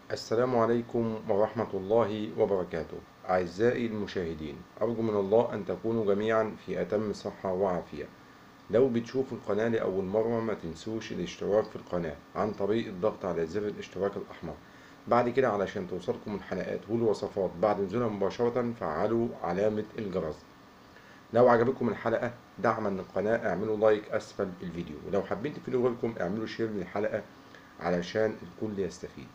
السلام عليكم ورحمة الله وبركاته أعزائي المشاهدين أرجو من الله أن تكونوا جميعا في أتم صحة وعافية لو بتشوفوا القناة لأول مرة ما تنسوش الاشتراك في القناة عن طريق الضغط على زر الاشتراك الأحمر بعد كده علشان توصلكم الحلقات والوصفات بعد نزولها مباشرة فعلوا علامة الجرس لو عجبتكم الحلقة دعما للقناة اعملوا لايك أسفل الفيديو ولو حابين تفيدوا غيركم اعملوا شير للحلقة علشان الكل يستفيد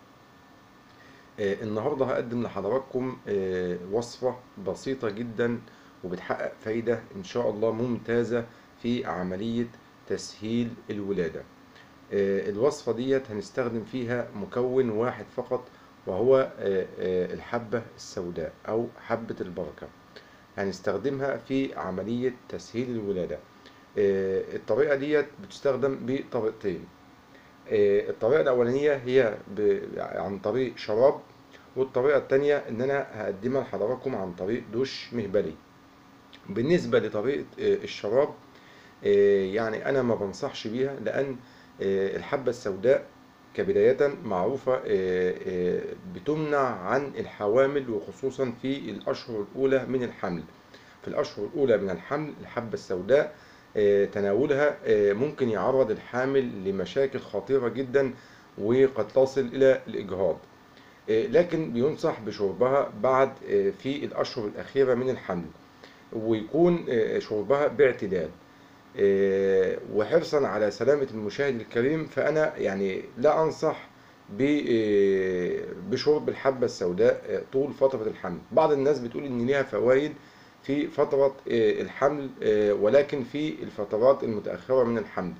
آه، النهاردة هقدم لحضراتكم آه، وصفة بسيطة جدا وبتحقق فايدة إن شاء الله ممتازة في عملية تسهيل الولادة آه، الوصفة ديت هنستخدم فيها مكون واحد فقط وهو آه، آه، الحبة السوداء أو حبة البركة هنستخدمها في عملية تسهيل الولادة آه، الطريقة ديت بتستخدم بطريقتين آه، الطريقة الأولانية هي ب- عن طريق شراب والطريقة التانية إن أنا هقدمها لحضراتكم عن طريق دش مهبلي بالنسبة لطريقة آه، الشراب آه، يعني أنا ما بنصحش بيها لأن آه، الحبة السوداء كبداية معروفة آه، آه، بتمنع عن الحوامل وخصوصا في الأشهر الأولى من الحمل في الأشهر الأولى من الحمل الحبة السوداء آه، تناولها آه، ممكن يعرض الحامل لمشاكل خطيرة جدا وقد تصل إلى الإجهاض آه، لكن بينصح بشربها بعد آه، في الأشهر الأخيرة من الحمل ويكون آه، شربها باعتدال آه، وحرصا على سلامة المشاهد الكريم فأنا يعني لا أنصح ب- آه، بشرب الحبة السوداء آه، طول فترة الحمل بعض الناس بتقول إن ليها فوائد في فترة آه، الحمل آه، ولكن في الفترات المتأخرة من الحمل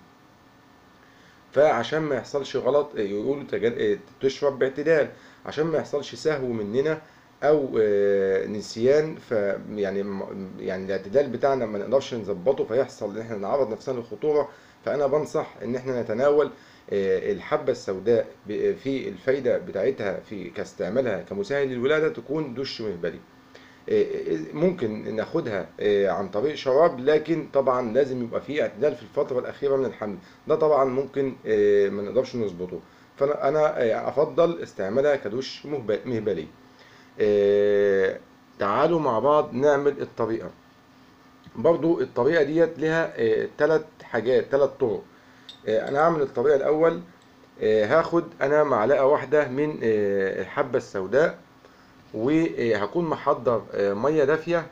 فعشان ما يحصلش غلط آه، يقولوا تجد- آه، تشرب باعتدال عشان ما يحصلش سهو مننا او آه، نسيان ف يعني م- يعني الاعتدال بتاعنا ما نقدرش نظبطه فيحصل ان احنا نعرض نفسنا للخطوره فانا بنصح ان احنا نتناول آه، الحبه السوداء ب- في الفايده بتاعتها في كاستعمالها كمسهل للولاده تكون دش مهبلي آه، ممكن ناخدها آه، عن طريق شراب لكن طبعا لازم يبقى فيه اعتدال في الفترة الأخيرة من الحمل ده طبعا ممكن آه، ما نقدرش نظبطه فأنا أنا آه، أفضل استعمالها كدوش مهب- مهبلي آه، تعالوا مع بعض نعمل الطريقة برضو الطريقة ديت لها ثلاث حاجات ثلاث طرق آه، أنا هعمل الطريقة الأول آه، هاخد أنا معلقة واحدة من آه، الحبة السوداء وهكون محضر آه، ميه دافيه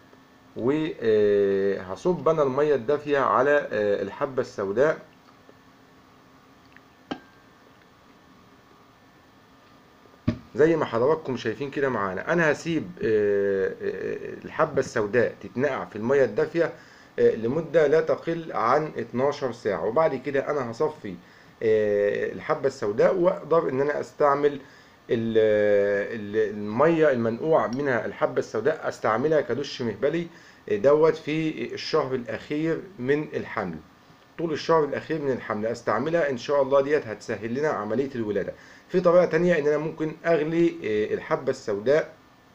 وهصب انا الميه الدافيه على آه، الحبه السوداء زي ما حضراتكم شايفين كده معانا انا هسيب آه، آه، الحبه السوداء تتنقع في الميه الدافيه آه، لمده لا تقل عن 12 ساعه وبعد كده انا هصفي آه، الحبه السوداء واقدر ان انا استعمل ال- ال- الميه المنقوع منها الحبه السوداء استعملها كدش مهبلي آه، دوت في الشهر الاخير من الحمل طول الشهر الاخير من الحمل استعملها ان شاء الله ديت هتسهل لنا عمليه الولاده في طريقه تانية ان انا ممكن اغلي آه، الحبه السوداء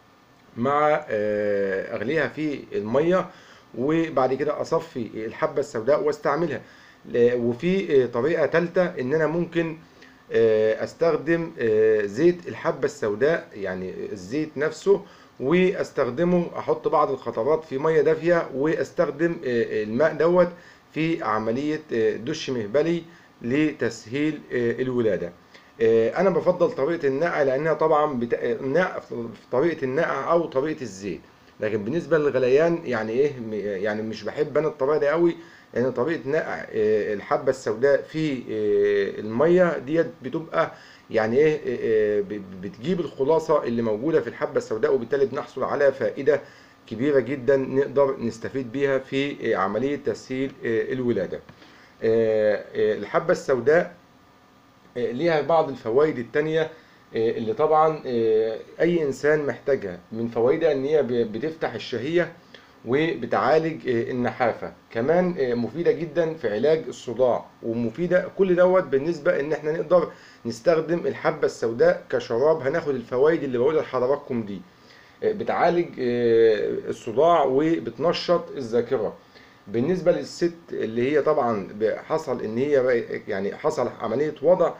مع آه، اغليها في الميه وبعد كده اصفي الحبه السوداء واستعملها ل- وفي آه، طريقه ثالثه ان انا ممكن آه، استخدم آه، زيت الحبه السوداء يعني الزيت نفسه واستخدمه احط بعض الخطرات في ميه دافيه واستخدم آه، الماء دوت في عمليه آه، دش مهبلي لتسهيل آه، الولاده آه، انا بفضل طريقه النقع لانها طبعا بتا... النقع في طريقه النقع او طريقه الزيت لكن بالنسبه للغليان يعني ايه م- يعني مش بحب انا الطريقه دي قوي لان طريقه نقع آه، الحبه السوداء في آه، الميه ديت بتبقى يعني ايه آه، آه، ب- بتجيب الخلاصه اللي موجوده في الحبه السوداء وبالتالي بنحصل على فائده كبيره جدا نقدر نستفيد بيها في آه، عمليه تسهيل آه، الولاده آه، آه، الحبه السوداء آه، ليها بعض الفوائد التانية آه، اللي طبعا آه، أي إنسان محتاجها من فوائدها إن هي ب- بتفتح الشهية وبتعالج آه، النحافة كمان آه، مفيدة جدا في علاج الصداع ومفيدة كل دوت بالنسبة إن إحنا نقدر نستخدم الحبة السوداء كشراب هناخد الفوائد اللي بقولها لحضراتكم دي آه، بتعالج آه، الصداع وبتنشط الذاكرة بالنسبة للست اللي هي طبعا حصل ان هي بقى- يعني حصل عملية وضع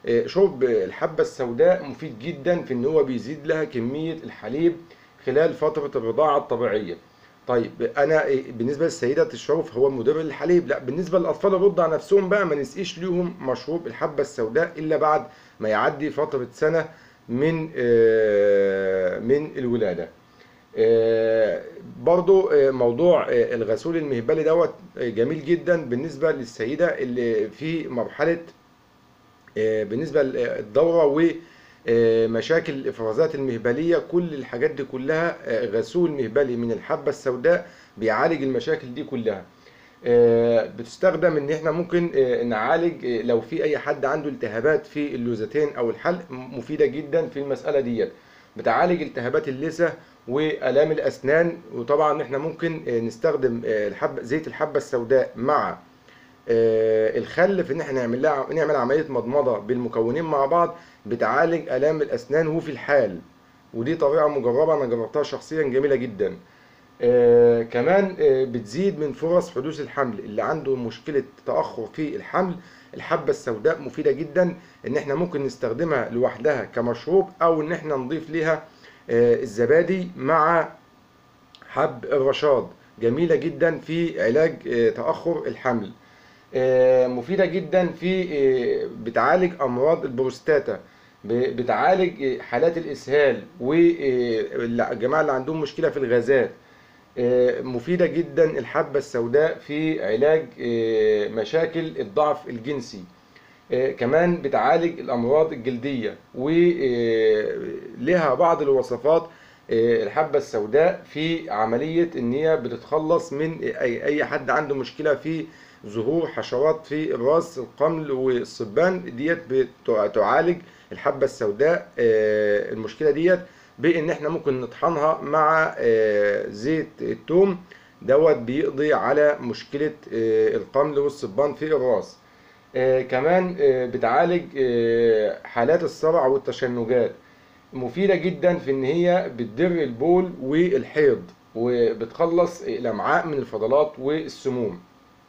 آه، شرب الحبة السوداء مفيد جدا في ان هو بيزيد لها كمية الحليب خلال فترة الرضاعة الطبيعية طيب انا إيه، بالنسبة للسيدة تشربه فهو مدر للحليب لا بالنسبة للاطفال الرضع نفسهم بقى ما نسقيش ليهم مشروب الحبة السوداء الا بعد ما يعدي فترة سنة من آه، من الولادة آه، برضو آه، موضوع آه، الغسول المهبلي دوت آه، جميل جدا بالنسبة للسيدة اللي في مرحلة آه، بالنسبة للدورة ومشاكل الإفرازات المهبلية كل الحاجات دي كلها آه، غسول مهبلي من الحبة السوداء بيعالج المشاكل دي كلها آه، بتستخدم ان احنا ممكن آه، نعالج آه، لو في اي حد عنده التهابات في اللوزتين او الحلق م- مفيدة جدا في المسألة ديت بتعالج التهابات اللثة والام الاسنان وطبعا احنا ممكن آه، نستخدم آه، الحب زيت الحبة السوداء مع آه، الخل في ان احنا نعمل لها نعمل عمليه مضمضه بالمكونين مع بعض بتعالج الام الاسنان وفي الحال ودي طريقه مجربه انا جربتها شخصيا جميله جدا آه كمان آه بتزيد من فرص حدوث الحمل اللي عنده مشكله تاخر في الحمل الحبه السوداء مفيده جدا ان احنا ممكن نستخدمها لوحدها كمشروب او ان احنا نضيف ليها آه الزبادي مع حب الرشاد جميله جدا في علاج آه تاخر الحمل آه، مفيدة جدا في آه، بتعالج أمراض البروستاتا ب- بتعالج آه، حالات الإسهال والجماعة اللي عندهم مشكلة في الغازات آه، مفيدة جدا الحبة السوداء في علاج آه، مشاكل الضعف الجنسي آه، كمان بتعالج الأمراض الجلدية ولها بعض الوصفات آه، الحبة السوداء في عملية إن هي بتتخلص من أي أي حد عنده مشكلة في ظهور حشرات في الراس القمل والصبان ديت بتعالج الحبة السوداء آه، المشكلة ديت بإن إحنا ممكن نطحنها مع آه، زيت التوم دوت بيقضي على مشكلة آه، القمل والصبان في الراس آه، كمان آه، بتعالج آه، حالات الصرع والتشنجات مفيدة جدا في ان هي بتدر البول والحيض وبتخلص الامعاء من الفضلات والسموم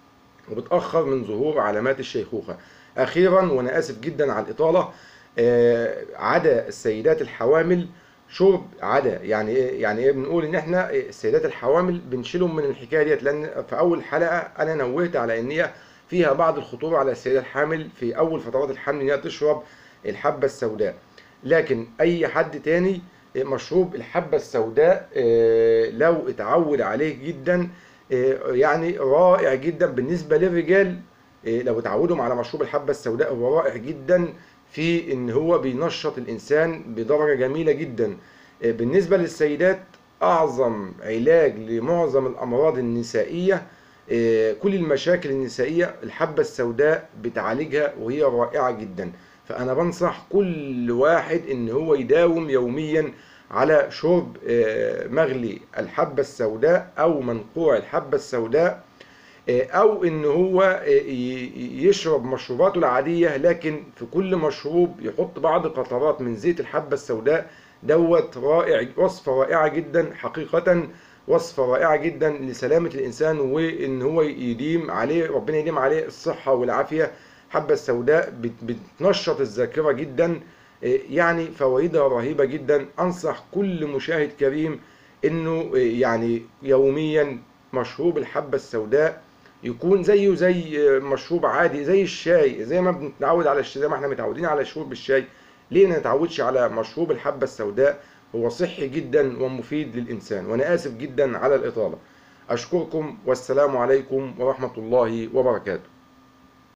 وبتأخر من ظهور علامات الشيخوخة أخيرا وأنا آسف جدا على الإطالة آه، عدا السيدات الحوامل شرب عدا يعني ايه يعني ايه بنقول ان احنا السيدات الحوامل بنشيلهم من الحكايه ديت لان في اول حلقه انا نوهت على ان هي فيها بعض الخطوره على السيده الحامل في اول فترات الحمل ان هي تشرب الحبه السوداء لكن اي حد تاني مشروب الحبه السوداء آه، لو اتعود عليه جدا آه، يعني رائع جدا بالنسبه للرجال آه، لو اتعودوا على مشروب الحبه السوداء هو رائع جدا في ان هو بينشط الانسان بدرجه جميله جدا آه، بالنسبه للسيدات اعظم علاج لمعظم الامراض النسائيه آه، كل المشاكل النسائيه الحبه السوداء بتعالجها وهي رائعه جدا فانا بنصح كل واحد ان هو يداوم يوميا على شرب آه، مغلي الحبه السوداء او منقوع الحبه السوداء آه، او ان هو آه، ي- يشرب مشروباته العاديه لكن في كل مشروب يحط بعض قطرات من زيت الحبه السوداء دوت رائع وصفه رائعه جدا حقيقه وصفه رائعه جدا لسلامه الانسان وان هو يديم عليه ربنا يديم عليه الصحه والعافيه حبه السوداء بت- بتنشط الذاكره جدا آه، يعني فوائدها رهيبه جدا انصح كل مشاهد كريم انه آه، يعني يوميا مشروب الحبه السوداء يكون زيه زي مشروب عادي زي الشاي زي ما بنتعود على الشاي زي ما احنا متعودين على شرب الشاي ليه ما نتعودش على مشروب الحبة السوداء هو صحي جدا ومفيد للإنسان وأنا آسف جدا على الإطالة أشكركم والسلام عليكم ورحمة الله وبركاته